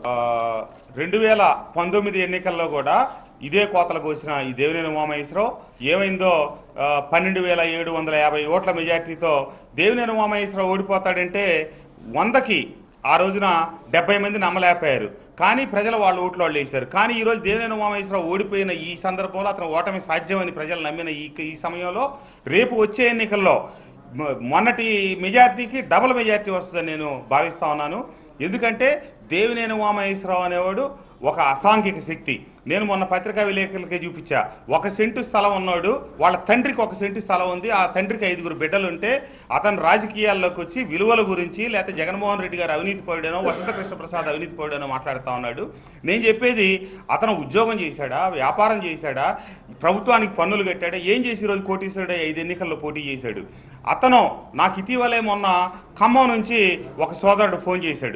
రెండు వేల పంతొమ్మిది ఎన్నికల్లో కూడా ఇదే కోతలు కోసిన ఈ దేవినేని ఉమామహేశ్వరరావు ఏమైందో ఆ, పన్నెండు వేల ఏడు వందల యాభై ఓట్ల మెజార్టీతో దేవినేని ఉమామహేశ్వరరావు ఓడిపోతాడంటే వందకి ఆ రోజున డెబ్బై మంది నమ్మలేకపోయారు కానీ ప్రజలు వాళ్ళు ఓట్లు వాళ్ళు వేశారు కానీ ఈరోజు దేవినేని ఉమామహేశ్వరరావు ఓడిపోయిన ఈ సందర్భంలో అతను ఓటమి సాధ్యమని ప్రజలు నమ్మిన ఈ ఈ సమయంలో రేపు వచ్చే ఎన్నికల్లో మొ- మొన్నటి మెజార్టీకి డబుల్ మెజార్టీ వస్తుందని నేను భావిస్తా ఉన్నాను ఎందుకంటే దేవినేని ఉమామహేశ్వరరావు అనేవాడు ఒక అసాంఘిక శక్తి నేను మొన్న పత్రికా విలేకరులకే చూపించా ఒక సెంటు స్థలం ఉన్నాడు వాళ్ళ తండ్రికి ఒక సెంటు స్థలం ఉంది ఆ తండ్రికి ఐదుగురు బిడ్డలు ఉంటే అతను రాజకీయాల్లోకి వచ్చి విలువల గురించి లేకపోతే జగన్మోహన్ రెడ్డి గారు అవినీతి పౌడనో వసంత కృష్ణ ప్రసాద్ అవినీతి పౌడనో మాట్లాడుతూ ఉన్నాడు నేను చెప్పేది అతను ఉద్యోగం చేశాడా వ్యాపారం చేశాడా ప్రభుత్వానికి పన్నులు కట్టాడా ఏం చేసి ఈరోజు కోటీశ్వరుడు ఐదు ఎన్నికల్లో పోటీ చేశాడు అతను నాకు ఇటీవలే మొన్న ఖమ్మం నుంచి ఒక సోదరుడు ఫోన్ చేశాడు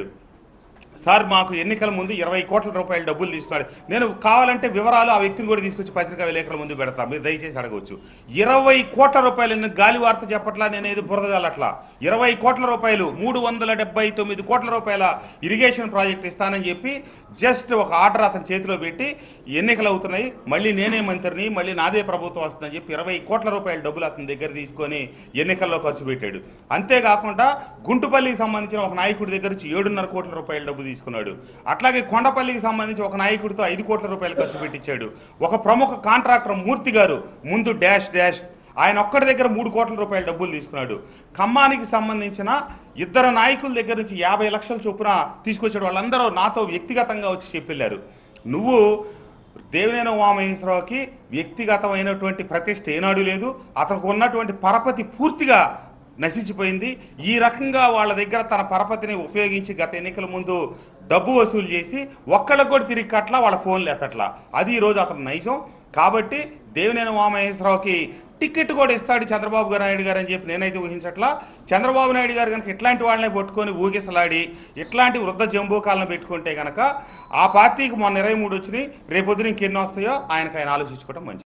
సార్ మాకు ఎన్నికల ముందు ఇరవై కోట్ల రూపాయల డబ్బులు తీసుకున్నాడు నేను కావాలంటే వివరాలు ఆ వ్యక్తిని కూడా తీసుకొచ్చి పత్రికా విలేకరుల ముందు పెడతా మీరు దయచేసి అడగవచ్చు ఇరవై కోట్ల రూపాయలు నేను గాలి వార్త చెప్పట్లా నేను ఏది బురదగలట్లా ఇరవై కోట్ల రూపాయలు మూడు వందల డెబ్బై తొమ్మిది కోట్ల రూపాయల ఇరిగేషన్ ప్రాజెక్ట్ ఇస్తానని చెప్పి జస్ట్ ఒక ఆర్డర్ అతని చేతిలో పెట్టి ఎన్నికలు అవుతున్నాయి మళ్ళీ నేనే మంత్రిని మళ్ళీ నాదే ప్రభుత్వం వస్తుందని చెప్పి ఇరవై కోట్ల రూపాయల డబ్బులు అతని దగ్గర తీసుకొని ఎన్నికల్లో ఖర్చు పెట్టాడు అంతేకాకుండా గుంటుపల్లికి సంబంధించిన ఒక నాయకుడి దగ్గర నుంచి ఏడున్నర కోట్ల రూపాయల డబ్బు తీసుకున్నాడు అట్లాగే కొండపల్లికి సంబంధించి ఒక నాయకుడితో ఐదు కోట్ల రూపాయలు ఖర్చు పెట్టించాడు ఒక ప్రముఖ కాంట్రాక్టర్ మూర్తి గారు ముందు డాష్ డాష్ ఆయన ఒక్కడి దగ్గర మూడు కోట్ల రూపాయల డబ్బులు తీసుకున్నాడు ఖమ్మానికి సంబంధించిన ఇద్దరు నాయకుల దగ్గర నుంచి యాభై లక్షల చొప్పున తీసుకొచ్చాడు వాళ్ళందరూ నాతో వ్యక్తిగతంగా వచ్చి చెప్పెళ్ళారు నువ్వు దేవినేని ఉమామహేశ్వరరావుకి వ్యక్తిగతమైనటువంటి ప్రతిష్ట ఏనాడు లేదు అతనికి ఉన్నటువంటి పరపతి పూర్తిగా నశించిపోయింది ఈ రకంగా వాళ్ళ దగ్గర తన పరపతిని ఉపయోగించి గత ఎన్నికల ముందు డబ్బు వసూలు చేసి ఒక్కళ్ళకు కూడా తిరిగి కట్లా వాళ్ళ ఫోన్లు ఎత్తట్లా అది ఈరోజు అతను నైజం కాబట్టి దేవినేని ఉమామహేశ్వరరావుకి టికెట్ కూడా ఇస్తాడు చంద్రబాబు గారు నాయుడు గారు అని చెప్పి నేనైతే ఊహించట్లా చంద్రబాబు నాయుడు గారు కనుక ఇట్లాంటి వాళ్ళనే పట్టుకొని ఊగిసలాడి ఇట్లాంటి వృద్ధ జంబూకాలను పెట్టుకుంటే కనుక ఆ పార్టీకి మొన్న ఇరవై మూడు వచ్చినాయి రేపొద్దున ఇంకెన్ని వస్తాయో ఆయనకు ఆయన ఆలోచించుకోవడం మంచిది